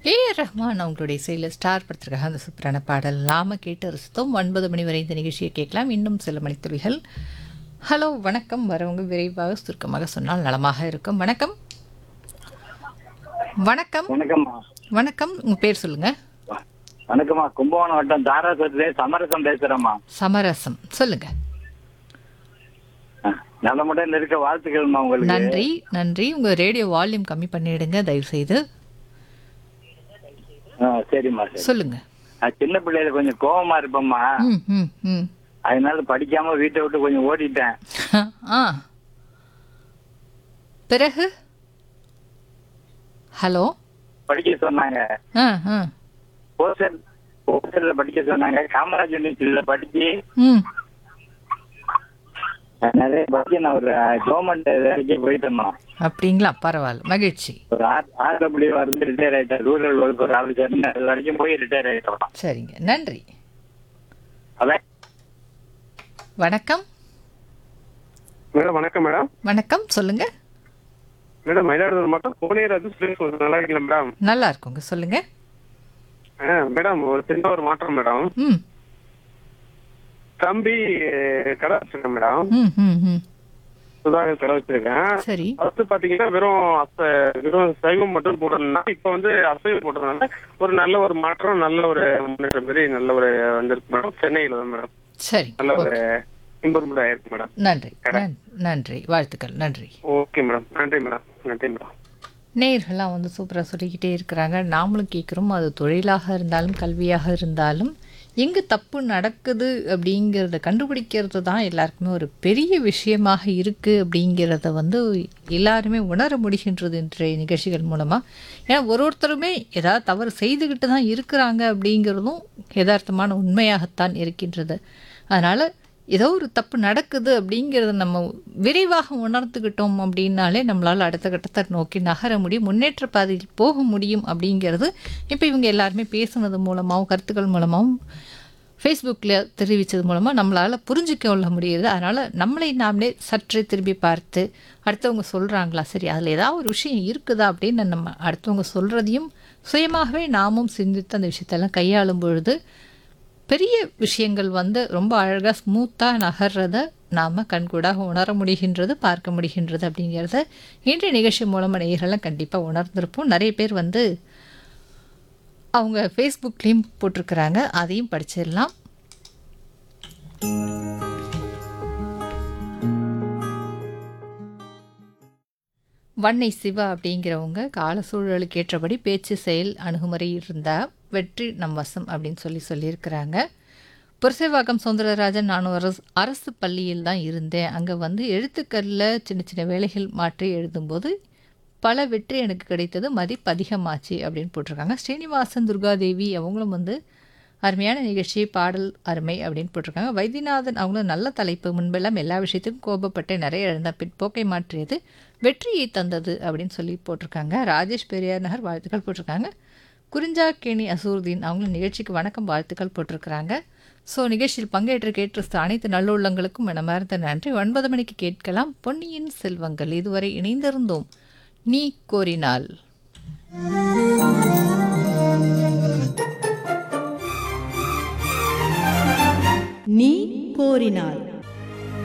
A R Rahman அவங்களுடைய இசையில் star படத்திற்காக அந்த சூப்பரான பாடல் நாம கேட்டு ரசித்தோம் ஒன்பது மணி வரை இந்த நிகழ்ச்சியை கேட்கலாம் இன்னும் சில மணித்துளிகள் ஹலோ வணக்கம் வரவங்க விரைவாக சுருக்கமாக சொன்னால் நலமாக இருக்கும் வணக்கம் வணக்கம் வணக்கம்மா வணக்கம் உங்கள் பேர் சொல்லுங்க வணக்கம்மா கும்பகோணம் வட்டம் தாராசுரத்துல சமரசம் பேசுறேம்மா சமரசம் சொல்லுங்க நலமுடன் இருக்க வாழ்த்துக்கள்மா உங்களுக்கு நன்றி நன்றி உங்கள் ரேடியோ வால்யூம் கம்மி பண்ணிடுங்க தயவு செய்து ஆ, சரிம்மா சரி சொல்லுங்க நான் சின்ன பிள்ளையில கொஞ்சம் கோவமா இருப்பேம்மா ம் ம் ம் அதனால படிக்காம வீட்டை விட்டு கொஞ்சம் ஓடிட்டேன் ஆ பிறகு ஹலோ படிக்க சொன்னாங்க ஆ ஆ ஹோஸ்டல் ஹோஸ்டல்ல படிக்க சொன்னாங்க காமராஜ் யூனிவர்சிட்டியில படிச்சு ம் நிறைய படிச்சு நான் ஒரு கவர்மெண்ட் வேலைக்கு போயிட்டேம்மா அப்படிங்களா பரவாயில்ல மகிழ்ச்சி ஒரு ஆர் ஆர்டபிள்யூ வந்து ரிட்டையர் ஆயிட்டேன் ரூரல் ஒர்க்கர் ஆஃபீஸர் அது வரைக்கும் போய் ரிட்டையர் ஆயிட்டோம் சரிங்க நன்றி அதான் வணக்கம் மேடம் வணக்கம் மேடம் வணக்கம் சொல்லுங்க மேடம் மயிலாடுதுறை மட்டும் கோனேராஜு சுரேஷ் கொஞ்சம் நல்லா இருக்கீங்களா மேடம் நல்லா இருக்குங்க சொல்லுங்க ஆ, மேடம் ஒரு சின்ன ஒரு மாற்றம் மேடம் ம் தம்பி அஹ், கடை வச்சிருக்கேன் மேடம் ம் ம் ம் சுதாகர் கடை வச்சிருக்கேன் சரி ஃபர்ஸ்ட் பாத்தீங்கன்னா வெறும் அச வெறும் சைவம் மட்டும் போடுறதுனால இப்ப வந்து அசைவம் போடுறதுனால ஒரு நல்ல ஒரு மாற்றம் நல்ல ஒரு முன்னேற்றம் மாதிரி நல்ல ஒரு வந்திருக்கு மேடம் சென்னையில தான் மேடம் சரி நல்ல ஒரு இம்ப்ரூவ்மெண்ட் ஆயிருக்கு மேடம் நன்றி நன்- நன்றி வாழ்த்துக்கள் நன்றி ஓகே மேடம் நன்றி மேடம் நன்றி மேடம் நேயர்கள்லாம் வந்து சூப்பராக சொல்லிக்கிட்டே இருக்கிறாங்க நாமளும் கேட்குறோம் அது தொழிலாக இருந்தாலும் கல்வியாக இருந்தாலும் எங்கே தப்பு நடக்குது அப்படிங்கிறத கண்டுபிடிக்கிறது தான் எல்லாருக்குமே ஒரு பெரிய விஷயமாக இருக்குது அப்படிங்கிறத வந்து எல்லாருமே உணர முடிகின்றது இன்றைய நிகழ்ச்சிகள் மூலமாக ஏன்னா ஒரு ஒருத்தருமே ஏதாவது தவறு செய்துக்கிட்டு தான் இருக்கிறாங்க அப்படிங்கிறதும் யதார்த்தமான உண்மையாகத்தான் இருக்கின்றது அதனால் ஏதோ ஒரு தப்பு நடக்குது அப்படிங்கிறத நம்ம விரைவாக உணர்ந்துக்கிட்டோம் அப்படின்னாலே நம்மளால் அடுத்த கட்டத்தை நோக்கி நகர முடியும் முன்னேற்ற பாதையில் போக முடியும் அப்படிங்கிறது இப்போ இவங்க எல்லாருமே பேசுனது மூலமாகவும் கருத்துக்கள் மூலமாகவும் ஃபேஸ்புக்கில் தெரிவித்தது மூலமாக நம்மளால் புரிஞ்சிக்க கொள்ள முடியுது அதனால் நம்மளை நாமளே சற்றே திரும்பி பார்த்து அடுத்தவங்க சொல்கிறாங்களா சரி அதில் ஏதாவது ஒரு விஷயம் இருக்குதா அப்படின்னு நம்ம அடுத்தவங்க சொல்கிறதையும் சுயமாகவே நாமும் சிந்தித்து அந்த விஷயத்தெல்லாம் கையாளும் பொழுது பெரிய விஷயங்கள் வந்து ரொம்ப அழகாக ஸ்மூத்தாக நகர்றத நாம் கண்கூடாக உணர முடிகின்றது பார்க்க முடிகின்றது அப்படிங்கிறத இன்றைய நிகழ்ச்சி மூலமாக நேயர்கள்லாம் கண்டிப்பாக உணர்ந்திருப்போம் நிறைய பேர் வந்து அவங்க ஃபேஸ்புக்லேயும் போட்டிருக்கிறாங்க அதையும் படிச்சிடலாம் வன்னை சிவா அப்படிங்கிறவங்க கால சூழலுக்கு ஏற்றபடி பேச்சு செயல் அணுகுமுறை இருந்தால் வெற்றி நம் வசம் அப்படின்னு சொல்லி சொல்லியிருக்கிறாங்க புரசைவாக்கம் சுந்தரராஜன் நான் ஒரு அரசு அரசு பள்ளியில் தான் இருந்தேன் அங்கே வந்து எழுத்துக்களில் சின்ன சின்ன வேலைகள் மாற்றி எழுதும்போது பல வெற்றி எனக்கு கிடைத்தது மதிப்பு அதிகமாச்சு அப்படின்னு போட்டிருக்காங்க ஸ்ரீனிவாசன் துர்காதேவி அவங்களும் வந்து அருமையான நிகழ்ச்சி பாடல் அருமை அப்படின்னு போட்டிருக்காங்க வைத்தியநாதன் அவங்களும் நல்ல தலைப்பு முன்பெல்லாம் எல்லா விஷயத்துக்கும் கோபப்பட்டு நிறைய இழந்த பிற்போக்கை மாற்றியது வெற்றியை தந்தது அப்படின்னு சொல்லி போட்டிருக்காங்க ராஜேஷ் பெரியார் நகர் வாழ்த்துக்கள் போட்டிருக்காங்க குறிஞ்சாக்கேணி அசூர்தீன் அவங்களும் நிகழ்ச்சிக்கு வணக்கம் வாழ்த்துக்கள் போட்டிருக்கிறாங்க ஸோ நிகழ்ச்சியில் பங்கேற்று கேட்டு அனைத்து நல்லுள்ளங்களுக்கும் மனமார்ந்த நன்றி ஒன்பது மணிக்கு கேட்கலாம் பொன்னியின் செல்வங்கள் இதுவரை இணைந்திருந்தோம் நீ கோரினால் நீ கோரினாய்